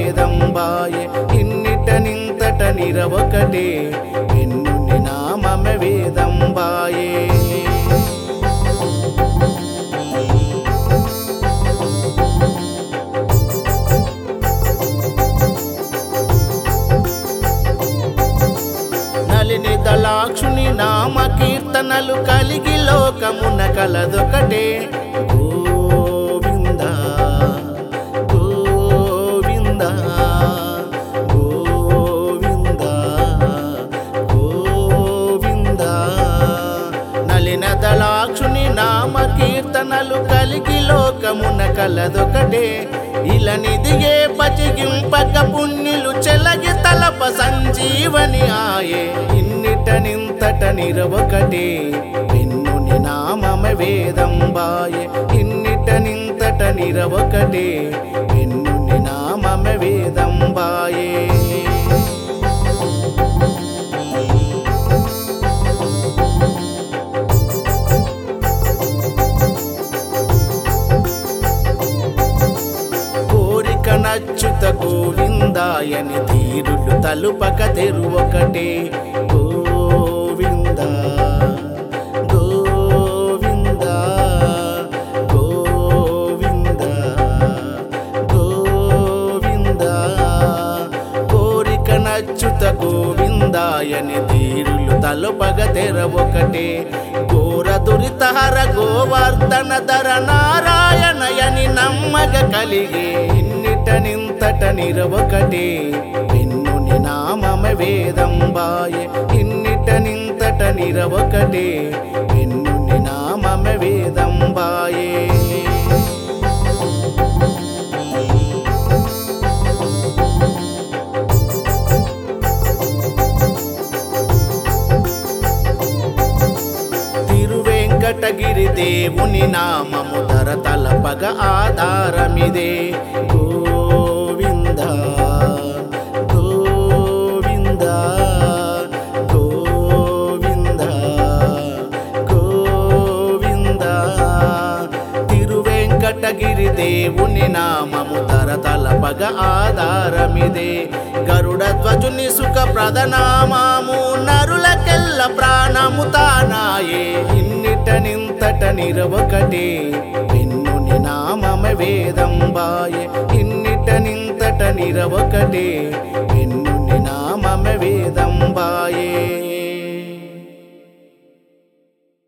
వేదం బాయే ఇన్నిట నింతట నిరవొకటే ఎన్నుని నామమ వేదం బాయే నలిని దళాక్షుని నామ కీర్తనలు కలిగి లోకమున కలదొకటే గోవింద గోవింద గోవింద గోవింద నలిన దళాక్షుని నామ కీర్తనలు కలిగి లోకమున కలదొకటే ఇలనిదిగే పచిగింపక పుణ్యులు చెలగి తలప సంజీవని ఆయే ఇన్నిట నింతట నిరవకటే ఎన్నుని నామమ వేదం బాయే ఇన్నిట నింతట నిరవకటే ఎన్నుని నామమ వేదం బాయే కోరిక నచ్చుత గోవిందాయని తీరులు తలుపక తెరువొకటే గోవింద గోవింద గోవింద గోవింద కోరిక నచ్చుత గోవిందాయని తీరులు తలుపగ తెరవొకటే ఘోర దురితహర గోవర్ధన ధర నారాయణయని నమ్మగ కలిగే ఇన్నిట నింతట నిరవకటే ఎన్నుని నామమ వేదం బాయే ఇన్నిట నింతట నిరవకటే ఎన్నుని నామమ వేదం బాయే తిరువెంకటగిరి దేవుని నామము ధర తలపగ ఆధారమిదే గోవింద గోవింద గోవింద గోవింద తిరువెంకటగిరి దేవుని నామము ధర తలపగ ఆధారమిదే గరుడ ధ్వజుని సుఖ ప్రధనామాము నరులకెల్ల ప్రాణము తానాయే ఇన్నిట నింతట నిరవకటే ఎన్నుని నామమ వేదం బాయే ఇన్నిట నింతట నిరవకటే